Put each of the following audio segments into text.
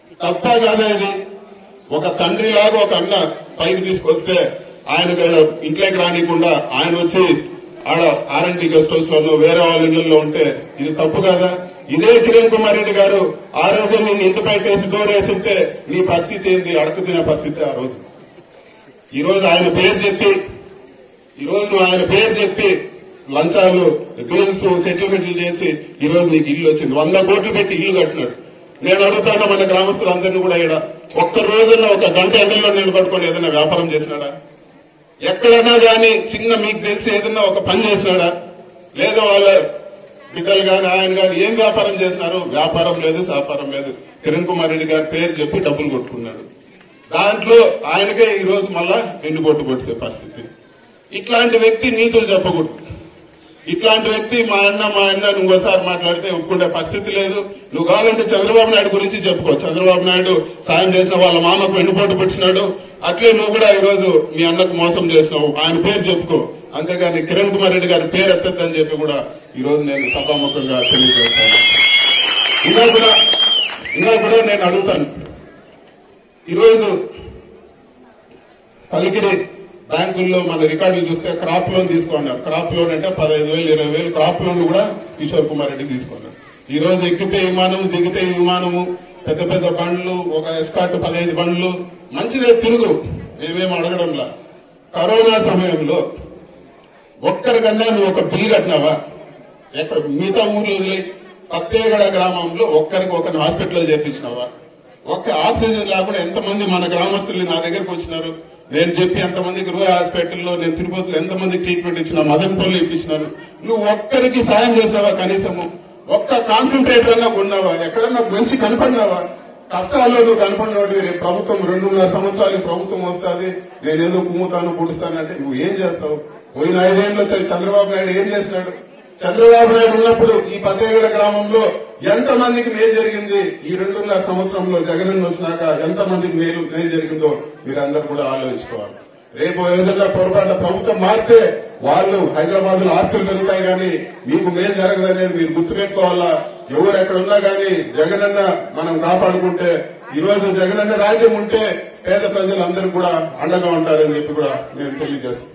తప్ప కాదా ఇది ఒక తండ్రి లాగా ఒక అన్న పైకి తీసుకొస్తే ఆయన ఇంట్లోకి రానికుండా ఆయన వచ్చి ఆడ ఆర్ఎన్టీ గెస్ట్ హౌస్ లో వేరే వాళ్ళ ఇళ్లలో ఉంటే ఇది తప్పు కదా ఇదే కిరణ్ కుమార్ రెడ్డి గారు ఆ రోజు నేను ఇంటిపై కేసు డోర్ వేసింటే నీ పరిస్థితి ఏంది అడుగు తినే పరిస్థితి ఆ రోజు ఈ రోజు ఆయన పేరు చెప్పి ఈ రోజు నువ్వు ఆయన పేరు చెప్పి లంచాలు బిల్స్ సెటిల్మెంట్లు చేసి ఈ రోజు నీకు ఇల్లు వచ్చింది వంద కోట్లు పెట్టి ఇల్లు కట్టినాడు నేను అడుగుతాను మన గ్రామస్తులందరినీ కూడా ఇక్కడ ఒక్క రోజున ఒక గంట ఎండల్లో నిలబడుకొని ఏదైనా వ్యాపారం చేసినాడా ఎక్కడైనా గాని చిన్న మీకు తెలిసి ఏదైనా ఒక పని చేసినాడా లేదా వాళ్ళ బిడ్డలు గాని ఆయన గాని ఏం వ్యాపారం చేసినారు వ్యాపారం లేదు వ్యాపారం లేదు కిరణ్ కుమార్ రెడ్డి గారి పేరు చెప్పి డబ్బులు కొట్టుకున్నాడు దాంట్లో ఆయనకే ఈ రోజు మళ్ళా ఎండుబొట్టు కొట్టే పరిస్థితి ఇట్లాంటి వ్యక్తి నీతులు చెప్పకూడదు ఇట్లాంటి వ్యక్తి మా అన్న మా అన్న ఇంకోసారి మాట్లాడితే ఒప్పుకునే పరిస్థితి లేదు నువ్వు కావాలంటే చంద్రబాబు నాయుడు గురించి చెప్పుకో చంద్రబాబు నాయుడు సాయం చేసిన వాళ్ళ మామకు వెన్నుపోటు పెట్టినాడు అట్లే నువ్వు కూడా ఈ రోజు మీ అన్నకు మోసం చేసినావు ఆయన పేరు చెప్పుకో అంతేగాని కిరణ్ కుమార్ రెడ్డి గారి పేరు ఎత్తద్దని చెప్పి కూడా ఈ రోజు నేను సభాముఖంగా తెలియజేస్తాను ఇంకా కూడా ఇంకా కూడా నేను అడుగుతాను ఈరోజు పలికిరి బ్యాంకుల్లో మన రికార్డులు చూస్తే క్రాప్ లోన్ తీసుకున్నారు క్రాప్ లోన్ అంటే పదహైదు వేలు ఇరవై వేలు క్రాప్ లోన్ కూడా కిషోర్ కుమార్ రెడ్డి తీసుకున్నారు ఈ రోజు ఎక్కితే విమానం దిగితే విమానము పెద్ద పెద్ద బండ్లు ఒక ఎస్కాట్ పదహైదు బండ్లు మంచిదే తిరుగు మేమేం అడగడంలా కరోనా సమయంలో ఒక్కరికన్నా నువ్వు ఒక బిల్లు కట్టినావా ఎక్కడ మిగతా ఊర్లు వదిలి పత్తేగడ గ్రామంలో ఒక్కరికి ఒక హాస్పిటల్ చేర్పించినావా ఒక్క ఆక్సిజన్ లేకుండా ఎంతమంది మన గ్రామస్తులు నా దగ్గరకు వచ్చినారు నేను చెప్పి ఎంతమందికి రూయ హాస్పిటల్లో నేను తిరుపతిలో ఎంతమందికి ట్రీట్మెంట్ ఇచ్చినా మదనపల్లి ఇప్పించినాను నువ్వు ఒక్కరికి సాయం చేసినావా కనీసము ఒక్క కాన్సన్ట్రేటర్ అన్నా ఉన్నావా ఎక్కడన్నా మనిషి కనపడినావా కష్టాల్లో నువ్వు కనపడినోటి రేపు ప్రభుత్వం రెండున్నర సంవత్సరాలు ఈ ప్రభుత్వం వస్తుంది నేనేదో కుమ్ముతాను పుడుస్తానంటే నువ్వు ఏం చేస్తావు పోయిన ఐదేళ్లలో చంద్రబాబు నాయుడు ఏం చేసినాడు చంద్రబాబు నాయుడు ఉన్నప్పుడు ఈ పతేగడ గ్రామంలో ఎంత మందికి మేలు జరిగింది ఈ రెండున్నర సంవత్సరంలో జగన్ వచ్చినాక ఎంత మందికి మేలు మేలు జరిగిందో మీరందరూ కూడా ఆలోచించుకోవాలి రేపు ఏదైనా పొరపాటు ప్రభుత్వం మారితే వాళ్ళు హైదరాబాద్ లో ఆస్తులు పెరుగుతాయి కానీ మీకు మేలు జరగదనేది మీరు గుర్తుపెట్టుకోవాలా ఎవరు ఎక్కడ ఉన్నా కానీ జగనన్న మనం కాపాడుకుంటే ఈ రోజు జగనన్న రాజ్యం ఉంటే పేద ప్రజలందరూ కూడా అండగా ఉంటారని చెప్పి కూడా నేను తెలియజేస్తాను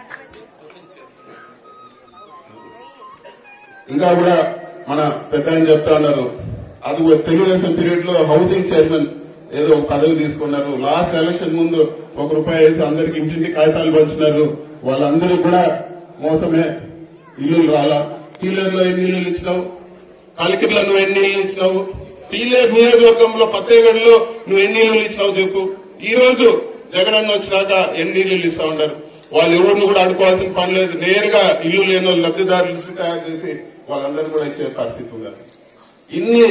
ఇంకా కూడా మన పెద్ద ఆయన చెప్తా ఉన్నారు అది కూడా తెలుగుదేశం పీరియడ్ లో హౌసింగ్ చైర్మన్ ఏదో ఒక పదవి తీసుకున్నారు లాస్ట్ ఎలక్షన్ ముందు ఒక రూపాయి వేసి అందరికి ఇంటింటి కాగితాలు పంచినారు వాళ్ళందరూ కూడా మోసమే ఇల్లు రాలా పీలర్లో ఎన్ని ఇల్లు ఇచ్చినావు కలికిరిలో నువ్వు ఎన్ని ఇల్లు ఇచ్చినావు పీలేరు నియోజకవర్గంలో పత్తేగఢ్లో నువ్వు ఎన్ని ఇల్లు ఇచ్చినావు చెప్పు ఈ రోజు జగనన్న వచ్చినాక ఎన్ని ఇల్లు ఇస్తా ఉన్నారు వాళ్ళు ఎవరిని కూడా అడుకోవాల్సిన పని లేదు నేరుగా ఇల్లు లేని వాళ్ళు లబ్ధిదారులు లిస్టు తయారు చేసి వాళ్ళందరూ కూడా ఇచ్చే పరిస్థితి ఉన్నారు ఇన్ని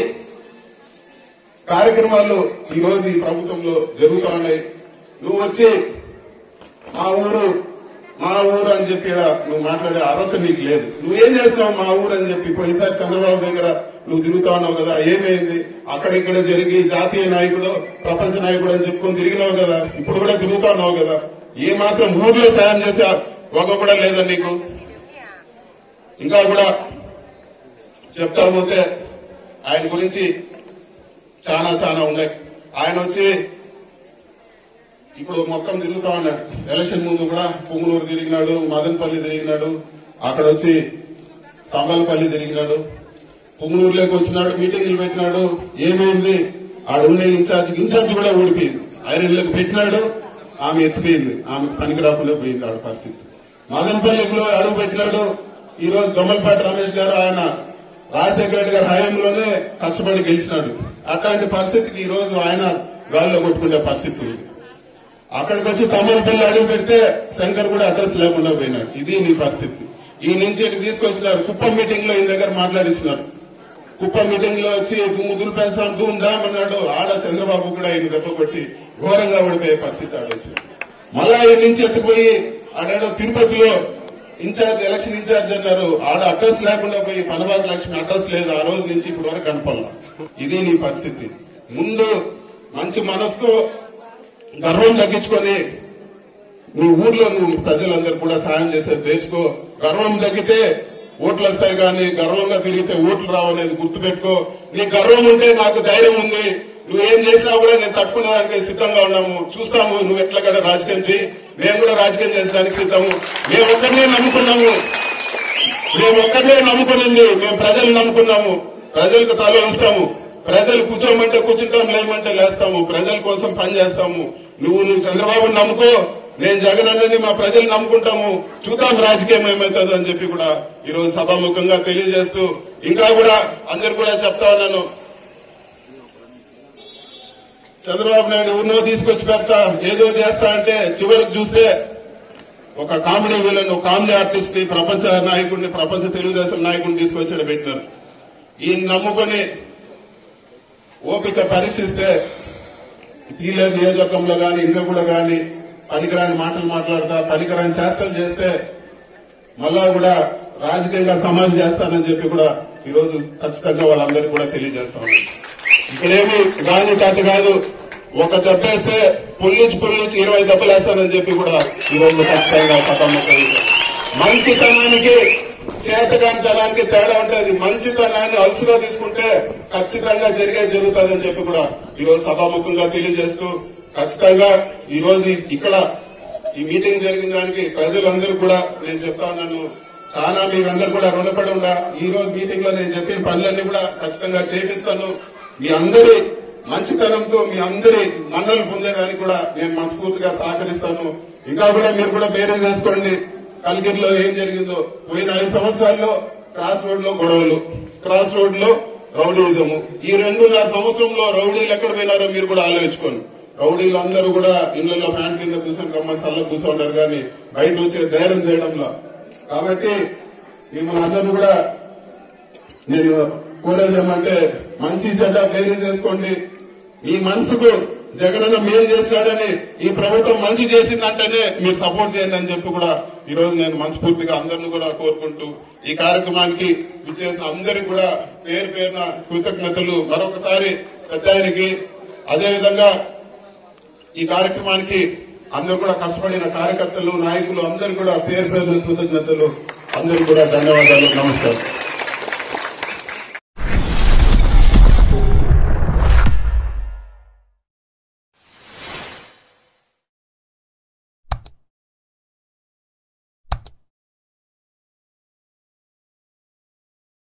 కార్యక్రమాలు ఈ రోజు ఈ ప్రభుత్వంలో జరుగుతూ ఉన్నాయి నువ్వు వచ్చి మా ఊరు మా ఊరు అని చెప్పి ఈడ నువ్వు మాట్లాడే అర్హత నీకు లేదు నువ్వేం చేస్తావు మా ఊరు అని చెప్పి పోయినసారి చంద్రబాబు దగ్గర నువ్వు తిరుగుతా ఉన్నావు కదా ఏమైంది అక్కడ ఇక్కడ జరిగి జాతీయ నాయకుడు ప్రపంచ నాయకుడు అని చెప్పుకొని తిరిగినావు కదా ఇప్పుడు కూడా తిరుగుతా ఉన్నావు కదా ఏ మాత్రం ఊర్లో సాయం చేసే ఒక కూడా లేదా నీకు ఇంకా కూడా చెప్తా పోతే ఆయన గురించి చాలా చాలా ఉన్నాయి ఆయన వచ్చి ఇప్పుడు మొత్తం తిరుగుతా ఉన్నాడు ఎలక్షన్ ముందు కూడా పుంగునూరు తిరిగినాడు మదనపల్లి తిరిగినాడు అక్కడ వచ్చి తంబలపల్లి తిరిగినాడు పుంగునూరులోకి వచ్చినాడు మీటింగ్లు పెట్టినాడు ఏమైంది ఆడుండే ఇన్ఛార్జ్ ఇన్ఛార్జ్ కూడా ఓడిపోయింది ఐరన్లకు పెట్టినాడు ఆమె ఎత్తిపోయింది ఆమె పనికి రాకుండా పోయింది ఆడ పరిస్థితి మదనపల్లిలో అడుగు పెట్టినాడు ఈ రోజు దొమ్మలపేట రమేష్ గారు ఆయన రాజశేఖర రెడ్డి గారి హయాంలోనే కష్టపడి గెలిచినాడు అట్లాంటి పరిస్థితికి ఈ రోజు ఆయన గాలిలో కొట్టుకునే పరిస్థితి ఉంది అక్కడికి వచ్చి తమ్మలపల్లి అడుగు పెడితే శంకర్ కూడా అడ్రస్ లేకుండా పోయినాడు ఇది నీ పరిస్థితి ఈ నుంచి ఇటు తీసుకొచ్చినారు కుప్పం మీటింగ్ లో ఈ దగ్గర మాట్లాడిస్తున్నారు కుప్పం మీటింగ్ లో వచ్చి దుమ్ము దులిపేస్తాం ధూమ్ ధామ్ అన్నాడు ఆడ చంద్రబాబు కూడా ఈయన దెబ్బ కొట్టి ఘోరంగా ఓడిపోయే పరిస్థితి ఆడొచ్చింది మళ్ళా ఈ నుంచి ఎత్తిపోయి ఆడేదో తిరుపతిలో ఇన్ఛార్జ్ ఎలక్షన్ ఇన్ఛార్జ్ అన్నారు ఆడ అడ్రస్ లేకుండా పోయి పనబాగ్ లక్ష్మి అడ్రస్ లేదు ఆ రోజు నుంచి ఇప్పటి వరకు కనపడాల ఇది నీ పరిస్థితి ముందు మంచి మనసుతో గర్వం తగ్గించుకొని నీ ఊర్లో నువ్వు ప్రజలందరూ కూడా సాయం చేసే దేశకో గర్వం తగ్గితే ఓట్లు వస్తాయి కానీ గర్వంగా తిరిగితే ఓట్లు రావనేది గుర్తుపెట్టుకో నీ గర్వం ఉంటే నాకు ధైర్యం ఉంది నువ్వేం చేసినా కూడా నేను తట్టుకునేదానికి సిద్ధంగా ఉన్నాము చూస్తాము నువ్వు ఎట్లా కూడా రాజకీయం చేయి మేము కూడా రాజకీయం చేసడానికి సిద్ధము మేము ఒక్కరినే నమ్ముకున్నాము మేము ఒక్కరినే నమ్ముకునింది మేము ప్రజలు నమ్ముకున్నాము ప్రజలకు తల ఉంచుతాము ప్రజలు కూర్చోమంటే కూర్చుంటాం లేమంటే లేస్తాము ప్రజల కోసం పని చేస్తాము నువ్వు నువ్వు చంద్రబాబుని నమ్ముకో నేను జగన్ అన్నని మా ప్రజలు నమ్ముకుంటాము చూద్దాం రాజకీయం ఏమవుతుందో అని చెప్పి కూడా ఈ రోజు సభాముఖంగా తెలియజేస్తూ ఇంకా కూడా అందరు కూడా చెప్తా ఉన్నాను చంద్రబాబు నాయుడు ఉన్నో తీసుకొచ్చి పెడతా ఏదో చేస్తా అంటే చివరికి చూస్తే ఒక కామెడీ విలన్ ఒక కామెడీ ఆర్టిస్ట్ ని ప్రపంచ నాయకుడిని ప్రపంచ తెలుగుదేశం నాయకుడిని తీసుకొచ్చి పెట్టినారు ఈయన నమ్ముకొని ఓపిక పరీక్షిస్తే ఈలే నియోజకవర్గంలో గాని ఇంకా కూడా గాని పనికిరాని మాటలు మాట్లాడతా పనికిరాని చేష్టలు చేస్తే మళ్ళా కూడా రాజకీయంగా సమాధి చేస్తానని చెప్పి కూడా ఈ రోజు ఖచ్చితంగా వాళ్ళందరికీ కూడా తెలియజేస్తాం ఇక్కడేమి గాలి చేత కాదు ఒక దెబ్బేస్తే పొల్లించి పొల్లించి ఇరవై దెబ్బలు వేస్తానని చెప్పి కూడా ఈ రోజు ఖచ్చితంగా సభాముఖం మంచితనానికి చేతకానితనానికి తేడా ఉంటుంది మంచితనాన్ని అలసుగా తీసుకుంటే ఖచ్చితంగా జరిగే జరుగుతుందని చెప్పి కూడా ఈ రోజు సభాముఖంగా తెలియజేస్తూ ఖచ్చితంగా ఈ రోజు ఇక్కడ ఈ మీటింగ్ జరిగిన దానికి ప్రజలందరూ కూడా నేను చెప్తా ఉన్నాను చాలా మీరందరూ కూడా రుణపడి ఉండా ఈ రోజు మీటింగ్ లో నేను చెప్పిన పనులన్నీ కూడా ఖచ్చితంగా చేపిస్తాను మీ అందరి మంచితనంతో మీ అందరి మన్నలు పొందేదానికి కూడా నేను మనస్ఫూర్తిగా సహకరిస్తాను ఇంకా కూడా మీరు కూడా బేరే చేసుకోండి కలిగిరిలో ఏం జరిగిందో పోయిన ఐదు సంవత్సరాల్లో క్రాస్ రోడ్ లో గొడవలు క్రాస్ రోడ్ లో రౌడీజము ఈ రెండున్నర సంవత్సరంలో రౌడీలు ఎక్కడ పోయినారో మీరు కూడా ఆలోచించుకోండి రౌడీలు అందరూ కూడా ఇళ్లలో ఫ్యాన్ కింద కూర్చొని గమ్మని సల్ల కూర్చోంటారు కానీ బయట వచ్చే ధైర్యం చేయడంలో కాబట్టి మిమ్మల్ని అందరూ కూడా నేను కోరేది ఏమంటే మంచి చెడ్డ వేరే చేసుకోండి మీ మనసుకు జగనన్న మేలు చేసినాడని ఈ ప్రభుత్వం మంచి చేసిందంటేనే మీరు సపోర్ట్ చేయండి అని చెప్పి కూడా ఈ రోజు నేను మనస్ఫూర్తిగా అందరిని కూడా కోరుకుంటూ ఈ కార్యక్రమానికి విచ్చేసిన అందరికీ కూడా పేరు పేరున కృతజ్ఞతలు మరొకసారి పెద్దాయనికి అదేవిధంగా ఈ కార్యక్రమానికి అందరూ కూడా కష్టపడిన కార్యకర్తలు నాయకులు అందరూ కూడా పేరు పేరు కృతజ్ఞతలు అందరూ కూడా ధన్యవాదాలు నమస్కారం